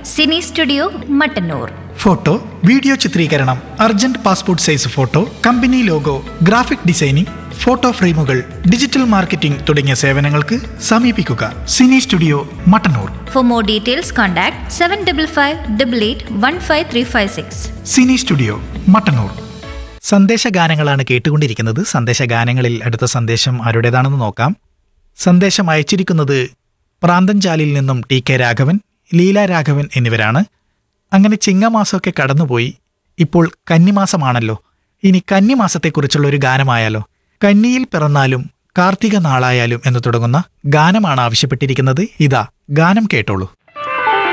Sini studio Mattannur photo video ചിത്രീകരണം urgent passport size photo company logo graphic designing photo ഫ്രെയിമുകൾ digital marketing തുടങ്ങിയ സേവനങ്ങൾക്ക് സമീപിക്കുക cine studio Mattannur for more details contact seven double five double eight one five three five six cine studio Mattannur സന്ദേശഗാനങ്ങളാണ് കേട്ടുകൊണ്ടിരിക്കുന്നത് സന്ദേശഗാനങ്ങളിൽ അടുത്ത സന്ദേശം ആരുടേതാണെന്ന് നോക്കാം സന്ദേശം അയച്ചിരിക്കുന്നത് പ്രാന്തൻചാലിൽ നിന്നും ടി കെ രാഘവൻ ലീല രാഘവൻ എന്നിവരാണ് അങ്ങനെ ചിങ്ങമാസമൊക്കെ കടന്നുപോയി ഇപ്പോൾ കന്നിമാസമാണല്ലോ ഇനി കന്നിമാസത്തെക്കുറിച്ചുള്ള ഒരു ഗാനമായാലോ കന്നിയിൽ പിറന്നാലും കാർത്തിക നാളായാലും എന്ന് തുടങ്ങുന്ന ഗാനമാണ് ആവശ്യപ്പെട്ടിരിക്കുന്നത് ഇതാ ഗാനം കേട്ടോളൂ